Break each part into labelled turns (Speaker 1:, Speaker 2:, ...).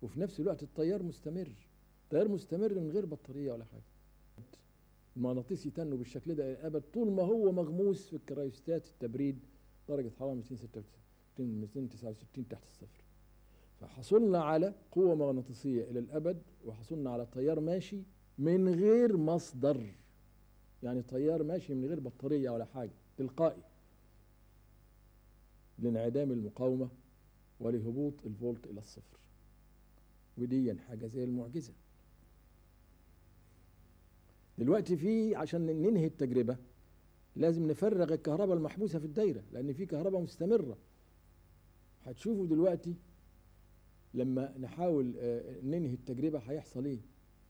Speaker 1: وفي نفس الوقت التيار مستمر التيار مستمر من غير بطارية ولا حاجة المغناطيس يتنوا بالشكل ده الأبد طول ما هو مغموس في الكرايوستات التبريد درجة حرارة 266 269 تحت الصفر فحصلنا على قوة مغناطيسية إلى الأبد وحصلنا على تيار ماشي من غير مصدر يعني تيار ماشي من غير بطارية ولا حاجة تلقائي لانعدام المقاومة ولهبوط الفولت إلى الصفر ودي حاجة زي المعجزة دلوقتي في عشان ننهي التجربة لازم نفرغ الكهرباء المحبوسة في الدايرة لأن في كهرباء مستمرة هتشوفوا دلوقتي لما نحاول ننهي التجربة هيحصل ايه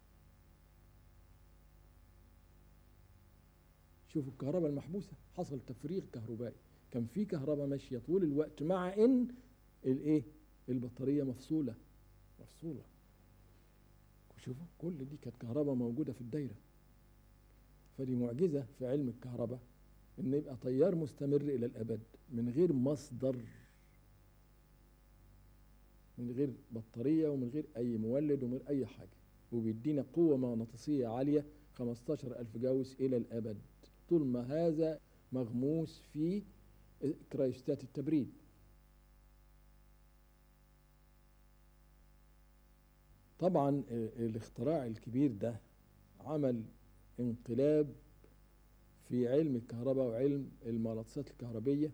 Speaker 1: شوفوا الكهرباء المحبوسة حصل تفريغ كهربائي كان في كهرباء ماشية طول الوقت مع ان الايه البطارية مفصولة مفصولة شوفوا كل دي كانت كهرباء موجودة في الدايرة فدي معجزة في علم الكهرباء ان يبقى تيار مستمر الى الابد من غير مصدر من غير بطارية ومن غير أي مولد ومن غير أي حاجة وبيدينا قوة مغناطيسية عالية 15 ألف جاوس إلى الأبد طول ما هذا مغموس في كرايستات التبريد طبعا الاختراع الكبير ده عمل انقلاب في علم الكهرباء وعلم المغناطيسات الكهربية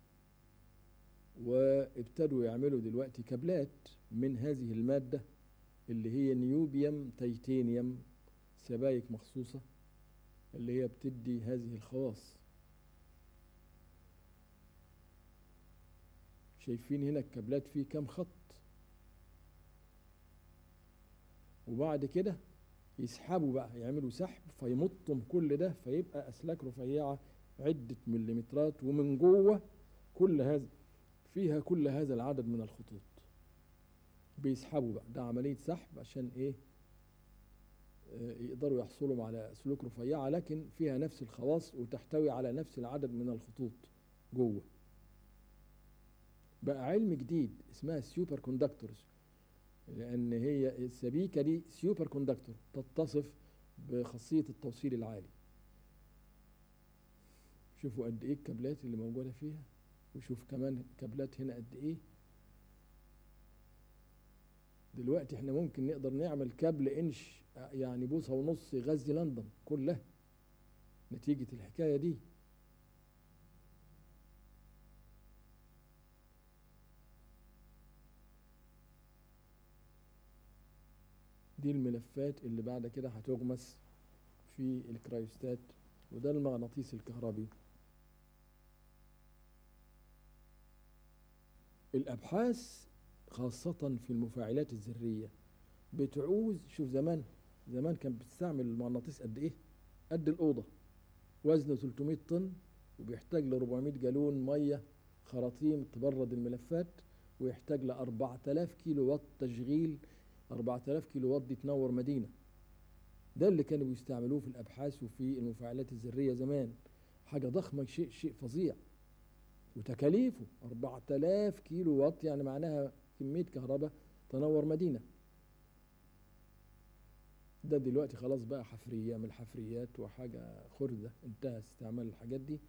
Speaker 1: وابتدوا يعملوا دلوقتي كابلات من هذه المادة اللي هي نيوبيوم تيتانيوم سبايك مخصوصة اللي هي بتدي هذه الخواص شايفين هنا الكابلات فيه كام خط وبعد كده يسحبوا بقى يعملوا سحب فيمطم كل ده فيبقى أسلاك رفيعة عدة مليمترات ومن جوه كل هذا فيها كل هذا العدد من الخطوط بيسحبوا بقى ده عملية سحب عشان ايه آه يقدروا يحصلوا على سلوك رفيعة لكن فيها نفس الخواص وتحتوي على نفس العدد من الخطوط جوه بقى علم جديد اسمها السوبر كوندكتورز لان هي السبيكة دي سوبر كوندكتور تتصف بخاصية التوصيل العالي شوفوا قد ايه الكابلات اللي موجودة فيها وشوف كمان كابلات هنا قد ايه دلوقتي احنا ممكن نقدر نعمل كابل انش يعني بوصة ونص يغذي لندن كلها نتيجة الحكاية دي دي الملفات اللي بعد كده هتغمس في الكرايوستات وده المغناطيس الكهربي الابحاث خاصة في المفاعلات الذرية بتعوز شوف زمان زمان كان بتستعمل المغناطيس قد ايه قد الأوضة وزنه 300 طن وبيحتاج ل 400 جالون مية خراطيم تبرد الملفات ويحتاج ل 4000 كيلو واط تشغيل 4000 كيلو واط دي تنور مدينة ده اللي كانوا بيستعملوه في الأبحاث وفي المفاعلات الذرية زمان حاجة ضخمة شيء شيء فظيع وتكاليفه 4000 كيلو واط يعني معناها كمية كهرباء تنور مدينة ده دلوقتي خلاص بقى حفرية من الحفريات وحاجة خردة انتهى استعمال الحاجات دي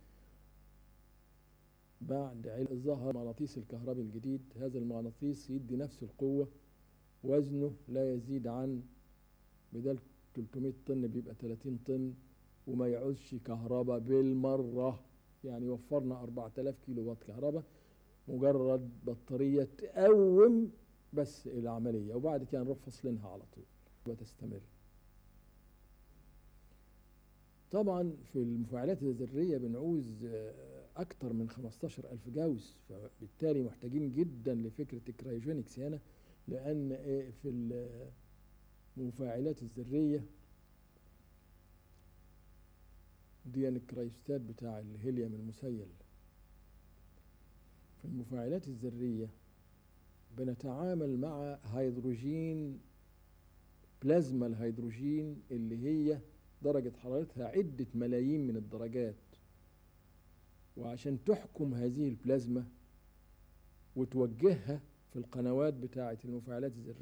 Speaker 1: بعد ظهر المغناطيس الكهربي الجديد هذا المغناطيس يدي نفس القوة وزنه لا يزيد عن بدل 300 طن بيبقى 30 طن وما يعوزش كهرباء بالمره يعني وفرنا 4000 كيلو وات كهرباء مجرد بطارية تقوم بس العملية وبعد كده نروح فصلينها على طول وتستمر طبعا في المفاعلات الذرية بنعوز أكتر من 15 ألف جاوس فبالتالي محتاجين جدا لفكرة الكرايوجينكس هنا لأن في المفاعلات الذرية دي الكرايستات بتاع الهيليوم المسيل في المفاعلات الذرية بنتعامل مع هيدروجين بلازما الهيدروجين اللي هي درجة حرارتها عدة ملايين من الدرجات وعشان تحكم هذه البلازما وتوجهها في القنوات بتاعة المفاعلات الذرية